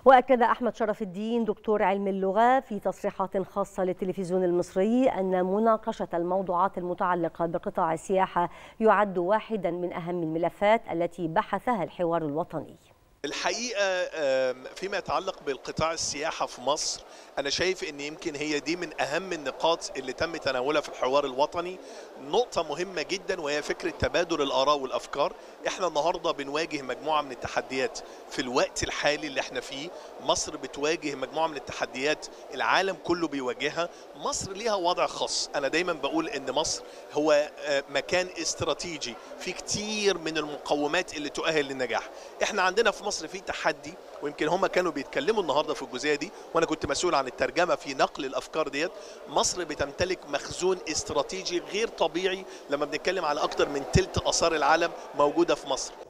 وأكد أحمد شرف الدين دكتور علم اللغة في تصريحات خاصة للتلفزيون المصري أن مناقشة الموضوعات المتعلقة بقطاع السياحة يعد واحدا من أهم الملفات التي بحثها الحوار الوطني الحقيقه فيما يتعلق بالقطاع السياحه في مصر انا شايف ان يمكن هي دي من اهم النقاط اللي تم تناولها في الحوار الوطني نقطه مهمه جدا وهي فكره تبادل الاراء والافكار احنا النهارده بنواجه مجموعه من التحديات في الوقت الحالي اللي احنا فيه مصر بتواجه مجموعه من التحديات العالم كله بيواجهها مصر ليها وضع خاص انا دايما بقول ان مصر هو مكان استراتيجي في كتير من المقومات اللي تؤهل للنجاح احنا عندنا في مصر في تحدي ويمكن هم كانوا بيتكلموا النهارده في الجزئيه دي وانا كنت مسؤول عن الترجمه في نقل الافكار ديت مصر بتمتلك مخزون استراتيجي غير طبيعي لما بنتكلم على اكتر من ثلث اثار العالم موجوده في مصر